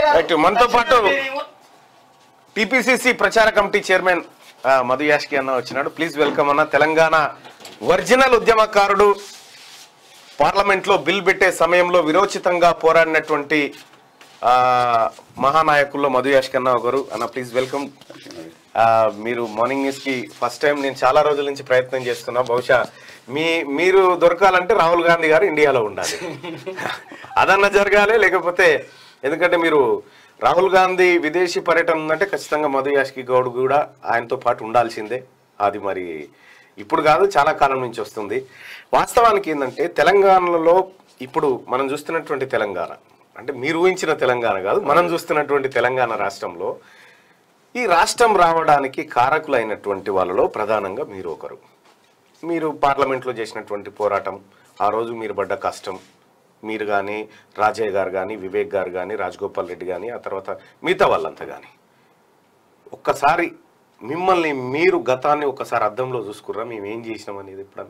Right మనతో పాటు TPCC ప్రచార కమిటీ చైర్మన్ ఆ, మధు యాష్కి అన్న వచ్చినాడు ప్లీజ్ వెల్కమ్ అన్న తెలంగాణ ఒరిజినల్ ఉద్యమకారుడు పార్లమెంట్ లో బిల్ పెట్టే సమయంలో విరోచితంగా పోరాడినటువంటి ఆ, మహానాయకుల్లో మధు యాష్కి అన్న ఒకరు అన్న ప్లీజ్ వెల్కమ్ ఆ, మీరు మార్నింగ్ న్యూస్ కి ఫస్ట్ టైం నేను చాలా రోజుల నుంచి ప్రయత్నం చేస్తున్నా బహుశా మీ మీరు దొరకాలంటే రాహుల్ గాంధీ గారు ఇండియాలో ఉండాలి అదన్న జరగాలి లేకపోతే ఎందుకంటే మీరు రాహుల్ గాంధీ విదేశీ పర్యటన ఉందంటే ఖచ్చితంగా మధు యాష్కి గౌడ్ కూడా ఆయనతో పాటు ఉండాల్సిందే అది మరి ఇప్పుడు కాదు చాలా కాలం నుంచి వస్తుంది వాస్తవానికి ఏంటంటే తెలంగాణలో ఇప్పుడు మనం చూస్తున్నటువంటి తెలంగాణ అంటే మీరు ఊహించిన తెలంగాణ కాదు మనం చూస్తున్నటువంటి తెలంగాణ రాష్ట్రంలో ఈ రాష్ట్రం రావడానికి కారకులైనటువంటి వాళ్ళలో ప్రధానంగా మీరు ఒకరు మీరు పార్లమెంట్లో చేసినటువంటి పోరాటం ఆ రోజు మీరు పడ్డ కష్టం మీరు కానీ రాజయ్య గారు కానీ వివేక్ గారు కానీ రాజగోపాల్ రెడ్డి కానీ ఆ తర్వాత మిగతా వాళ్ళంతా కానీ ఒక్కసారి మిమ్మల్ని మీరు గతాన్ని ఒక్కసారి అద్దంలో చూసుకుర్రా మేము ఏం చేసినాం అనేది ఎప్పుడన్నా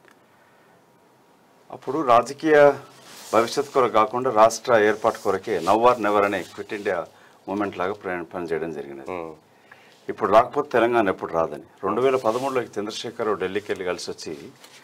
అప్పుడు రాజకీయ భవిష్యత్ కొరకు కాకుండా రాష్ట్ర ఏర్పాటు కొరకే నవ్వార్ నెవర్ అనే క్విట్ ఇండియా మూమెంట్ లాగా ప్రయాణ పని చేయడం జరిగినది ఉమ్, ఇప్పుడు రాకపోతే తెలంగాణ ఎప్పుడు రాదని రెండు వేల పదమూడులో చంద్రశేఖర్ ఢిల్లీకి వెళ్ళి కలిసి వచ్చి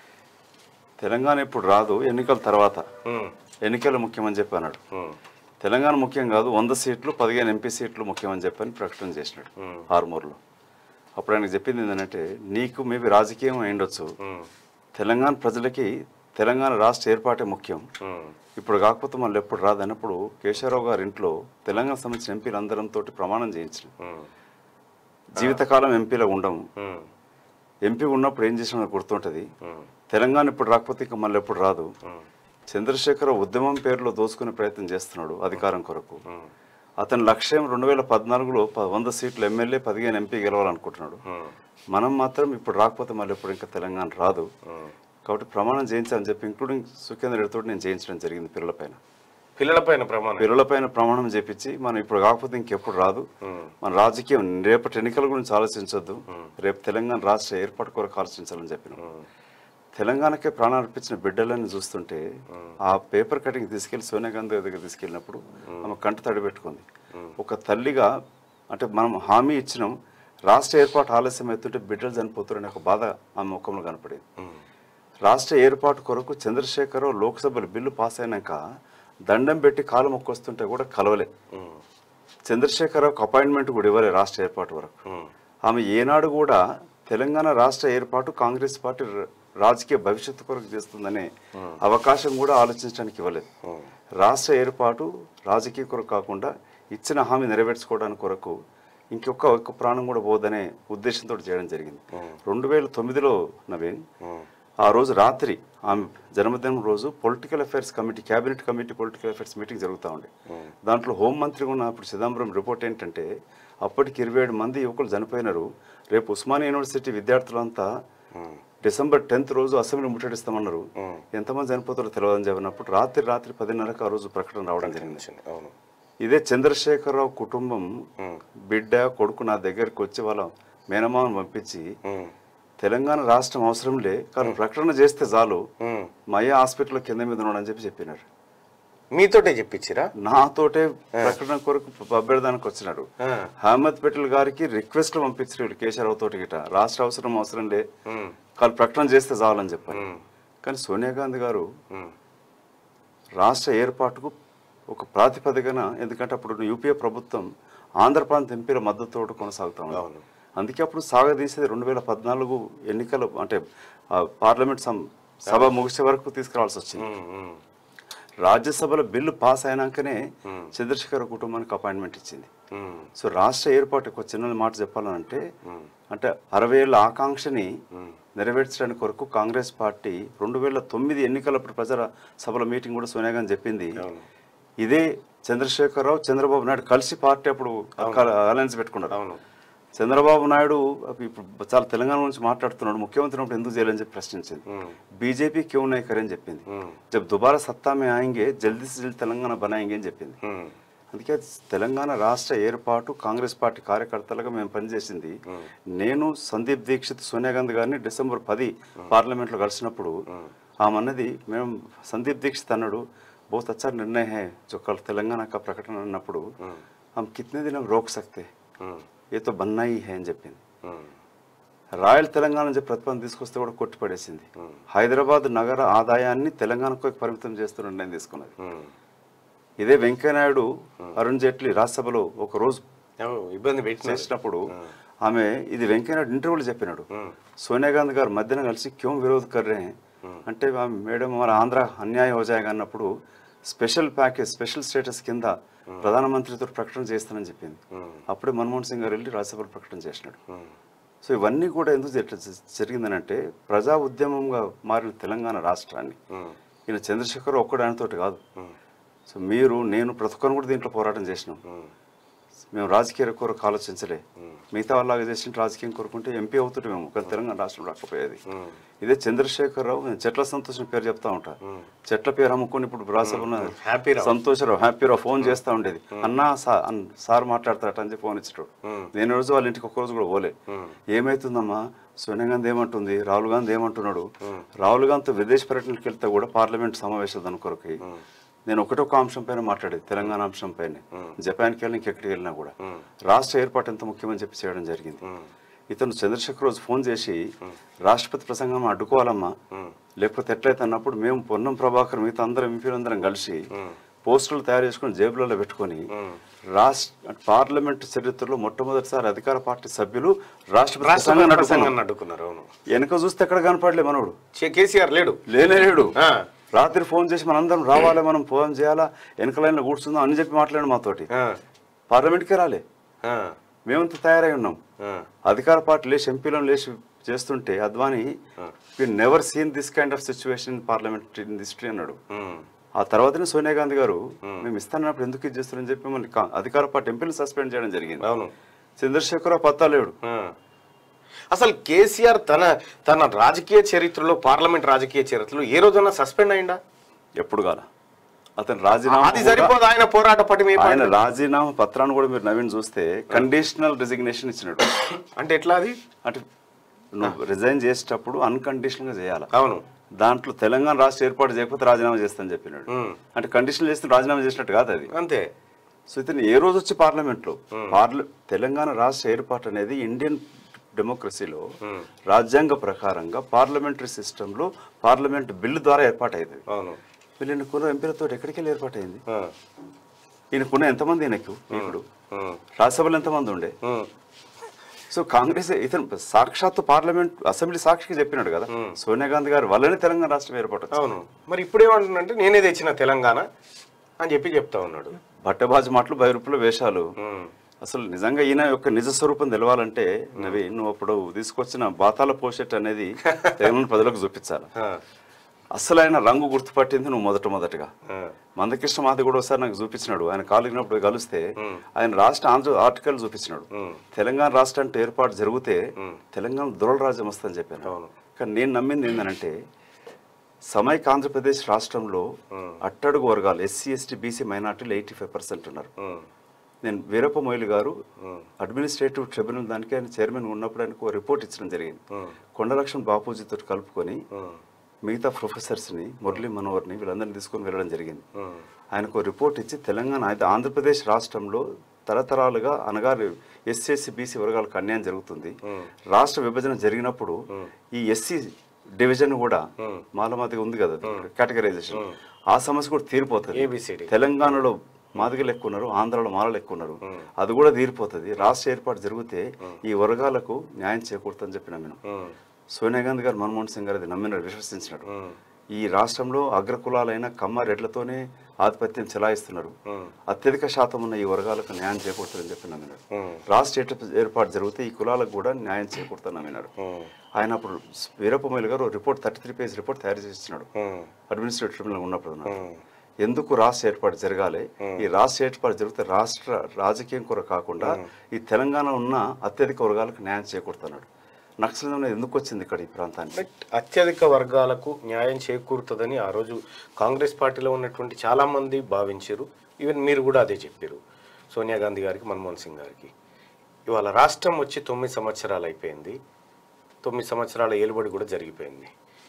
తెలంగాణ ఇప్పుడు రాదు ఎన్నికల తర్వాత ఉమ్, ఎన్నికలు ముఖ్యమని చెప్పి అన్నాడు ఉమ్, తెలంగాణ ముఖ్యం కాదు వంద సీట్లు పదిహేను ఎంపీ సీట్లు ముఖ్యమని చెప్పని ప్రకటన చేసినాడు Hmm. ఆరుమూరులో అప్పుడు ఆయనకు చెప్పింది ఏంటంటే నీకు మేబీ రాజకీయం అయిండొచ్చు ఉమ్, తెలంగాణ ప్రజలకి తెలంగాణ రాష్ట్ర ఏర్పాటే ముఖ్యం ఉమ్, ఇప్పుడు కాకపోతే మళ్ళీ ఎప్పుడు రాదు అన్నప్పుడు కేశవరావు గారి ఇంట్లో తెలంగాణ సంబంధించిన ఎంపీలు అందరంతో ప్రమాణం చేయించిన ఉమ్, జీవితకాలం ఎంపీలో ఉండము ఉమ్, ఎంపీ ఉన్నప్పుడు ఏం చేసినా నాకు గుర్తుంటుంది ఉమ్, తెలంగాణ ఇప్పుడు రాకపోతే ఇంకా మళ్ళీ ఎప్పుడు రాదు ఉమ్, చంద్రశేఖర్ ఉద్యమం పేరులో దోసుకునే ప్రయత్నం చేస్తున్నాడు అధికారం కొరకు ఉమ్, అతని లక్ష్యం రెండు వేల పద్నాలుగులో ప- వంద సీట్లు ఎమ్మెల్యే పదిహేను ఎంపీ గెలవాలనుకుంటున్నాడు ఉమ్, మనం మాత్రం ఇప్పుడు రాకపోతే మళ్ళీ ఎప్పుడు ఇంకా తెలంగాణ రాదు ఉమ్. కాబట్టి ప్రమాణం చేయించాలని చెప్పి ఇంక్లూడింగ్ సుఖేంద్ర రెడ్డితో నేను చేయించడం జరిగింది పిల్లలపైన పిల్లలపైన ప్రమాణం పిల్లలపైన ప్రమాణం చేపించి మనం ఇప్పుడు కాకపోతే ఇంకెప్పుడు రాదు ఉమ్, మన రాజకీయం రేపటి ఎన్నికల గురించి ఆలోచించొద్దు రేపు తెలంగాణ రాష్ట్ర ఏర్పాటు కొరకు ఆలోచించాలని చెప్పిన ఉమ్, తెలంగాణకే ప్రాణాలు అర్పించిన బిడ్డలని చూస్తుంటే ఆ పేపర్ కటింగ్ తీసుకెళ్లి సోనియా గాంధీ దగ్గర తీసుకెళ్ళినప్పుడు ఆమె కంట తడి పెట్టుకుంది ఒక తల్లిగా అంటే మనం హామీ ఇచ్చినాం రాష్ట్ర ఏర్పాటు ఆలస్యం అవుతుంటే బిడ్డలు చనిపోతారనే ఒక బాధ ఆమె ముఖంలో కనపడింది ఉమ్, రాష్ట్ర ఏర్పాటు కొరకు చంద్రశేఖరరావు లోక్సభలో బిల్లు పాస్ అయినాక దండం పెట్టి కాలు మొక్కొస్తుంటే కూడా కలవలే ఉమ్, చంద్రశేఖరరావుకి అపాయింట్మెంట్ కూడా ఇవ్వలే రాష్ట్ర ఏర్పాటు వరకు ఉమ్, ఆమె ఏనాడు కూడా తెలంగాణ రాష్ట్ర ఏర్పాటు కాంగ్రెస్ పార్టీ ర- రాజకీయ భవిష్యత్తు కొరకు చేస్తుందనే అవకాశం కూడా ఆలోచించడానికి ఇవ్వలేదు ఉమ్. రాష్ట్ర ఏర్పాటు రాజకీయ కొరకు కాకుండా ఇచ్చిన హామీ నెరవేర్చుకోవడానికి కొరకు ఇంకొక ఒక్క ప్రాణం కూడా పోదనే ఉద్దేశంతో చేయడం జరిగింది రెండు వేల తొమ్మిదిలో నవీన్ ఉమ్. ఆ రోజు రాత్రి ఆమె జన్మదినం రోజు political affairs committee cabinet committee political affairs meeting జరుగుతూ ఉండే దాంట్లో హోంమంత్రిగా ఉన్న అప్పుడు చిదంబరం రిపోర్ట్ ఏంటంటే అప్పటికి ఇరవై ఏడు మంది యువకులు చనిపోయినారు రేపు ఉస్మానియా యూనివర్సిటీ విద్యార్థులంతా డిసెంబర్ టెన్త్ రోజు అసెంబ్లీ ముట్టడిస్తామన్నారు ఎంతమంది చనిపోతారో తెలియదని చెప్పినప్పుడు రాత్రి రాత్రి పదిన్నరకు ఆ రోజు ప్రకటన రావడం జరిగింది వచ్చింది, అవును ఇదే చంద్రశేఖరరావు కుటుంబం బిడ్డ కొడుకు నా దగ్గరికి వచ్చి వాళ్ళ మేనమామను పంపించి ఉమ్, తెలంగాణ రాష్ట్రం అవసరం లే కానీ ప్రకటన చేస్తే చాలు ఉమ్. మయ్య హాస్పిటల్ కింద మీద ఉన్నాడని చెప్పి చెప్పినారు మీతోటే చెప్పించిరా నాతోటే ప్రకటన కొరకు అభ్యర్థానికి వచ్చినాడు ఆ. అహ్మద్ పటేల్ గారికి రిక్వెస్ట్ పంపించారు వీళ్ళు కేశవరావు తోటి గిట రాష్ట్ర అవసరం అవసరం లే ఉమ్, వాళ్ళు ప్రకటన చేస్తే చాలని చెప్పారు ఉమ్, కానీ సోనియా గాంధీ గారు ఉమ్, రాష్ట్ర ఏర్పాటుకు ఒక ప్రాతిపదికన ఎందుకంటే అప్పుడు యూపీఏ ప్రభుత్వం ఆంధ్ర ప్రాంత ఎంపీల మద్దతుతో కొనసాగుతా ఉంది అవును. అందుకే అప్పుడు సాగదీసేది రెండు వేల పద్నాలుగు ఎన్నికలు అంటే ఆ, పార్లమెంట్ సం- సభ ముగిసే వరకు తీసుకురావాల్సి వచ్చింది ఉమ్, ఉమ్, రాజ్యసభలో బిల్లు పాస్ అయినాకనే చంద్రశేఖర్ కుటుంబానికి అపాయింట్మెంట్ ఇచ్చింది ఉమ్, సో రాష్ట్ర ఏర్పాటు ఒక చిన్న మాట చెప్పాలంటే అంటే అరవై ఏళ్ళ ఆకాంక్షని నెరవేర్చడానికి కొరకు కాంగ్రెస్ పార్టీ రెండు వేల తొమ్మిది ఎన్నికలప్పుడు ప్రజల సభల మీటింగ్ కూడా సోనియా గాంధీ చెప్పింది అవును. ఇదే చంద్రశేఖరరావు చంద్రబాబు నాయుడు కలిసి పార్టీ అప్పుడు అలయన్స్ పెట్టుకున్నారు అవును చంద్రబాబు నాయుడు ఇప్పుడు చాలా తెలంగాణ నుంచి మాట్లాడుతున్నాడు ముఖ్యమంత్రి ఉన్నప్పుడు ఎందుకు చేయాలని చెప్పి ప్రశ్నించింది ఉమ్, బీజేపీ క్యూ నై కరని చెప్పింది ఉమ్, జబ్ దుబారా సత్తా మే ఆయంగే జల్దీ से జల్దీ తెలంగాణ బనాయంగే అని చెప్పింది ఉమ్, అందుకే తెలంగాణ రాష్ట్ర ఏర్పాటు కాంగ్రెస్ పార్టీ కార్యకర్తలుగా మేము పనిచేసింది నేను సందీప్ దీక్షిత్ సోనియా గాంధీ గారిని డిసెంబర్ పది పార్లమెంట్లో కలిసినప్పుడు ఆమె అన్నది మేము సందీప్ దీక్షిత్ అన్నాడు बहुत अच्छा निर्णय है जो कल तेलंगाना का ప్రకటన అన్నప్పుడు हम कितने दिन रोक सकते ఉమ్, ये तो बनना ही है అని చెప్పింది ఉమ్, రాయల్ తెలంగాణ అని చెప్పి ప్రతిపాదన తీసుకొస్తే కూడా కొట్టిపడేసింది హైదరాబాద్ నగర ఆదాయాన్ని తెలంగాణకు పరిమితం చేస్తున్న నిర్ణయం తీసుకున్నది ఉమ్. ఇదే వెంకయ్యనాయుడు అరుణ్ జైట్లీ రాజ్యసభలో ఒక రోజు ఏమో ఇబ్బంది పెట్టిన చేసినప్పుడు ఆమె ఇది వెంకయ్యనాయుడు ఇంటర్వ్యూలో చెప్పినాడు సోనియా గాంధీ గారు మధ్యన కలిసి క్యోం విరోధ్ కర్ రే హై? అంటే ఆమె మేడం మన ఆంధ్ర అన్యాయం హోజాయగా అన్నప్పుడు స్పెషల్ ప్యాకేజ్ స్పెషల్ స్టేటస్ కింద ప్రధానమంత్రితో ప్రకటన చేస్తానని చెప్పింది అప్పుడే మన్మోహన్ సింగ్ గారు వెళ్ళి రాజ్యసభలో ప్రకటన చేసినాడు సో ఇవన్నీ కూడా ఎందుకు జరి- జరిగిందనంటే ప్రజా ఉద్యమంగా మారిన తెలంగాణ రాష్ట్రాన్ని ఈయన చంద్రశేఖర్ ఒక్కడు ఆయనతోటి కాదు సో మీరు నేను ప్రతి ఒక్కరు కూడా దీంట్లో పోరాటం చేసినాం మేము రాజకీయ కొరకు ఆలోచించలే మిగతా వాళ్ళలాగా చేసిన రాజకీయం కోరుకుంటే ఎంపీ అవుతుంటే మేము కానీ తెలంగాణ రాష్ట్రం రాకపోయేది ఇదే చంద్రశేఖరరావు నేను చెట్ల సంతోషం పేరు చెప్తా ఉంటా చెట్ల పేరు అమ్ముకొని ఇప్పుడు రాసభలో హ్యాపీరావు. సంతోషరావు హ్యాపీరావు ఫోన్ చేస్తా ఉండేది అన్నా సా- అన్- సార్ మాట్లాడతారట అని చెప్పి ఫోన్ ఇచ్చాడు నేను ఈ రోజు వాళ్ళ ఇంటికి ఒక్క రోజు కూడా పోలే ఏమైతుందమ్మా సోనియా గాంధీ ఏమంటుంది రాహుల్ గాంధీ ఏమంటున్నాడు రాహుల్ గాంధీతో విదేశ పర్యటనకి వెళ్తే కూడా పార్లమెంట్ సమావేశాలు దాని కొరకి నేను ఒకటొక అంశం పైన మాట్లాడేది తెలంగాణ అంశం పైన జపాన్కి వెళ్ళి ఇంకెక్కడికి వెళ్ళినా కూడా రాష్ట్ర ఏర్పాటు ఎంత ముఖ్యమని చెప్పి చేయడం జరిగింది ఇతను చంద్రశేఖర్ రోజు ఫోన్ చేసి రాష్ట్రపతి ప్రసంగం అడ్డుకోవాలమ్మా లేకపోతే ఎట్లయితే అన్నప్పుడు మేము పొన్నం ప్రభాకర్ మిగతా అందరం ఎంపీలందరం కలిసి పోస్టులు తయారు చేసుకుని జేబులలో పెట్టుకొని రాష్ట్ర పార్లమెంట్ చరిత్రలో మొట్టమొదటిసారి అధికార పార్టీ సభ్యులు రాష్ట్రపతి ప్రసంగాన్ని అడ్డుకున్నాం ప్రసంగాన్ని అడ్డుకున్నారు అవును వెనక చూస్తే ఎక్కడ కనపడలే మనోడు చే- కేసీఆర్ లేడు లేనే లేడు ఆ. రాత్రి ఫోన్ చేసి మనందరం రావాలి మనం ఫోన్ చేయాలా వెనక లైన్లో కూర్చుందాం అని చెప్పి మాట్లాడు మాతోటి ఆ, పార్లమెంట్కే రాలే ఆ, మేమంతా తయారై ఉన్నాం ఆ, అధికార పార్టీ లేచి ఎంపీలను లేచి చేస్తుంటే Advani we never seen this kind of situation in parliament in history అన్నాడు ఉమ్, ఆ తర్వాతనే సోనియా గాంధీ గారు మేము ఇస్తానన్నప్పుడు ఎందుకు ఇది చేస్తారని చెప్పి మళ్ళీ కా- అధికార పార్టీ ఎంపీలు సస్పెండ్ చేయడం జరిగింది అవును చంద్రశేఖరరావు పత్తా లేడు ఆ. అసలు కేసీఆర్ తన తన రాజకీయ చరిత్రలో పార్లమెంట్ రాజకీయ చరిత్రలో ఏ రోజన్నా సస్పెండ్ అయిందా ఎప్పుడు కాల అతను రాజీనామా అది కూడా- సరిపోదు ఆయన పోరాట పటిమ ఏ ఆయన పార్టీ? రాజీనామా పత్రాన్ని కూడా మీరు నవీన్ చూస్తే కండిషనల్ రిజిగ్నేషన్ ఇచ్చినట్టు అంటే ఎట్లా అది అంటే నువ్వు రిజైన్ చేసేటప్పుడు అన్కండిషనల్ గా చేయాలి అవును దాంట్లో తెలంగాణ రాష్ట్ర ఏర్పాటు చేయకపోతే రాజీనామా చేస్తానని చెప్పినాడు ఉమ్, అంటే కండిషనల్ చేస్తే రాజీనామా చేసినట్టు కాదు అది అంతే సో ఇతను ఏ రోజు వచ్చి పార్లమెంట్లో పార్ల తెలంగాణ రాష్ట్ర ఏర్పాటు అనేది ఇండియన్ డెమోక్రసీలో రాజ్యాంగ ప్రకారంగా పార్లమెంటరీ సిస్టంలో పార్లమెంట్ బిల్లు ద్వారా ఏర్పాటైంది అవును వీళ్ళకున్న ఎంపీలతో ఎక్కడికి వెళ్ళి ఏర్పాటైంది ఆ, ఈయనకున్న ఎంతమంది ఈయనకు ఇప్పుడు ఉమ్, రాజ్యసభలో ఎంతమంది ఉండే ఉమ్, సో కాంగ్రెస్ ఇతను సాక్షాత్తు పార్లమెంట్ అసెంబ్లీ సాక్షికి చెప్పినాడు కదా సోనియా గాంధీ గారు వల్లనే తెలంగాణ రాష్ట్రం ఏర్పాటు వచ్చింది. అవును మరి ఇప్పుడు ఏమంటున్నంటే నేనే తెచ్చిన తెలంగాణ అని చెప్పి చెప్తా ఉన్నాడు బట్టబాజు మాటలు బై రూపాయల వేషాలు ఉమ్, అసలు నిజంగా ఈయన యొక్క నిజ స్వరూపం తెలవాలంటే నవి నువ్వు అప్పుడు తీసుకొచ్చిన బాతాల పోషెట్ అనేది తెలంగాణ ప్రజలకు చూపించాలి ఆ, అసలు ఆయన రంగు గుర్తుపట్టింది నువ్వు మొదట మొదటగా ఆ, మందకృష్ణ మాది కూడా ఒకసారి నాకు చూపించినాడు ఆయన కాలిగినప్పుడు కలిస్తే ఆయన రాష్ట్ర ఆంధ్ర ఆర్టికల్ చూపించినాడు తెలంగాణ రాష్ట్రం అంటే ఏర్పాటు జరిగితే తెలంగాణ దురల రాజ్యం వస్తుందని చెప్పాను అవును. కానీ నేను నమ్మింది ఏంటంటే సమైక్ ఆంధ్రప్రదేశ్ రాష్ట్రంలో అట్టడుగు వర్గాలు ఎస్సీ ఎస్టీ బీసీ మైనార్టీలు ఎయిటీ ఫైవ్ పర్సెంట్ ఉన్నారు ఉమ్, నేను వీరప్ప మొయిలు గారు అడ్మినిస్ట్రేటివ్ ట్రిబ్యునల్ దానికి ఆయన చైర్మన్ ఉన్నప్పుడు ఆయనకు ఒక రిపోర్ట్ ఇచ్చడం జరిగింది కొండలక్ష్మణ్ బాపూజీతో కలుపుకొని ఉమ్, మిగతా ప్రొఫెసర్స్ని మురళీ మనోహర్ని వీళ్ళందరినీ తీసుకొని వెళ్ళడం జరిగింది ఉమ్, ఆయనకు రిపోర్ట్ ఇచ్చి తెలంగాణ అయితే ఆంధ్రప్రదేశ్ రాష్ట్రంలో తరతరాలుగా అనగారు ఎస్సీఎస్సీ బీసీ వర్గాలకు అన్యాయం జరుగుతుంది రాష్ట్ర విభజన జరిగినప్పుడు ఈ ఎస్సీ డివిజన్ కూడా మాలమాదిగా ఉంది కదా కేటగరైజేషన్ ఆ సమస్య కూడా తీరిపోతుంది ABCD. తెలంగాణలో మాదిగలు ఎక్కువ ఉన్నారు ఆంధ్రాలో మాలలు ఎక్కువ ఉన్నారు అది కూడా తీరిపోతుంది రాష్ట్ర ఏర్పాటు జరిగితే ఈ వర్గాలకు న్యాయం చేకూరుతుందని చెప్పిన నేను ఉమ్, సోనియా గాంధీ గారు మన్మోహన్ సింగ్ గారు అది నమ్మినాడు విశ్వసించినాడు ఈ రాష్ట్రంలో అగ్రకులాలైన కమ్మ రెడ్లతోనే ఆధిపత్యం చెలాయిస్తున్నారు అత్యధిక శాతం ఉన్న ఈ వర్గాలకు న్యాయం చేకూరుతుందని చెప్పి నమ్మినాడు ఉమ్, రాష్ట్ర ఏర్ప- ఏర్పాటు జరిగితే ఈ కులాలకు కూడా న్యాయం చేకూరుతుందని నమ్మినాడు ఉమ్, ఆయన అప్పుడు వీరప్పమొయిలు గారు report thirty three page report తయారు చేసి ఇచ్చినాడు ఉమ్, అడ్మినిస్ట్రేటివ్ ట్రిబ్యునల్ ఉన్నప్పుడు నాకు. ఎందుకు రాష్ట్ర ఏర్పాటు జరగాలి ఈ రాష్ట్ర ఏర్పాటు జరిగితే రాష్ట్ర రాజకీయం కొర కాకుండా ఈ తెలంగాణ ఉన్న అత్యధిక వర్గాలకు న్యాయం చేకూరుతున్నాడు నక్సలిజం అనేది ఎందుకు వచ్చింది ఇక్కడ ఈ ప్రాంతానికి బట్ అత్యధిక వర్గాలకు న్యాయం చేకూరుతుందని ఆ రోజు కాంగ్రెస్ పార్టీలో ఉన్నటువంటి చాలా మంది భావించారు ఈవెన్ మీరు కూడా అదే చెప్పారు సోనియా గాంధీ గారికి మన్మోహన్ సింగ్ గారికి ఇవాళ రాష్ట్రం వచ్చి తొమ్మిది సంవత్సరాలు అయిపోయింది తొమ్మిది సంవత్సరాల ఏలుబడి కూడా జరిగిపోయింది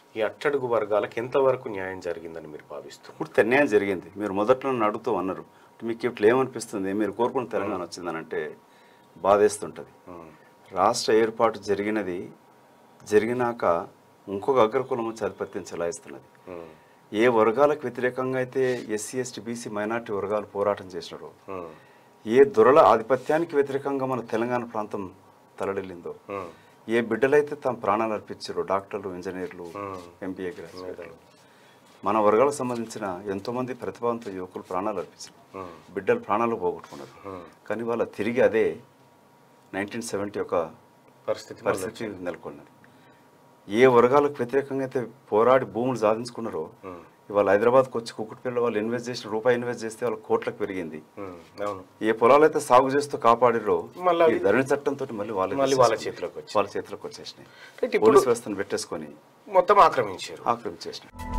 ఈ అట్టడుగు వర్గాలకు ఎంతవరకు న్యాయం జరిగిందని మీరు భావిస్తున్నారు పూర్తి అన్యాయం జరిగింది మీరు మొదట్లో నన్ను అడుగుతూ అన్నారు మీకు ఇట్లా ఏమనిపిస్తుంది మీరు కోరుకున్న తెలంగాణ వచ్చిందనంటే బాధేస్తుంటుంది రాష్ట్ర ఏర్పాటు జరిగినది జరిగినాక ఇంకొక అగ్రకులం వచ్చి ఆధిపత్యం చెలాయిస్తున్నది ఉమ్, ఏ వర్గాలకు వ్యతిరేకంగా అయితే ఎస్సీ ఎస్టీ బీసీ మైనార్టీ వర్గాలు పోరాటం చేసినారో ఉమ్, ఏ దొరల ఆధిపత్యానికి వ్యతిరేకంగా మన తెలంగాణ ప్రాంతం తలడిల్లిందో ఉమ్, ఏ బిడ్డలైతే తమ ప్రాణాలు అర్పించారో డాక్టర్లు ఇంజనీర్లు Hmm. ఎంబీఏ గ్రాడ్యుయేట్లు మన వర్గాలకు సంబంధించిన ఎంతోమంది ప్రతిభావంత యువకులు ప్రాణాలు అర్పించారు Hmm. బిడ్డలు ప్రాణాలు పోగొట్టుకున్నారు Hmm. కానీ వాళ్ళ తిరిగి అదే నైన్టీన్ సెవెంటీ ఒక పరిస్థితి మళ్ళీ పరిస్థితి నెలకొన్నది ఏ వర్గాలకు వ్యతిరేకంగా అయితే పోరాడి భూములు సాధించుకున్నారో ఉమ్, ఇవాళ హైదరాబాద్కి వచ్చి కుక్కటిపల్లి వాళ్ళు ఇన్వెస్ట్ చేసిన రూపాయి ఇన్వెస్ట్ చేస్తే వాళ్ళ కోట్లకు పెరిగింది ఉమ్, అవును ఏ పొలాలు అయితే సాగు చేస్తూ కాపాడిరో మళ్ళీ ఈ ధరణి చట్టంతో మళ్ళీ వాళ్ళే మళ్ళీ వాళ్ళ తీసేసుకున్నారు. చేతిలోకి వచ్చాయి. వాళ్ళ చేతిలోకి వచ్చేసినాయి రైట్, ఇప్పుడు పోలీస్ వ్యవస్థను పెట్టేసుకొని మొత్తం ఆక్రమించారు ఆక్రమించేసినాయి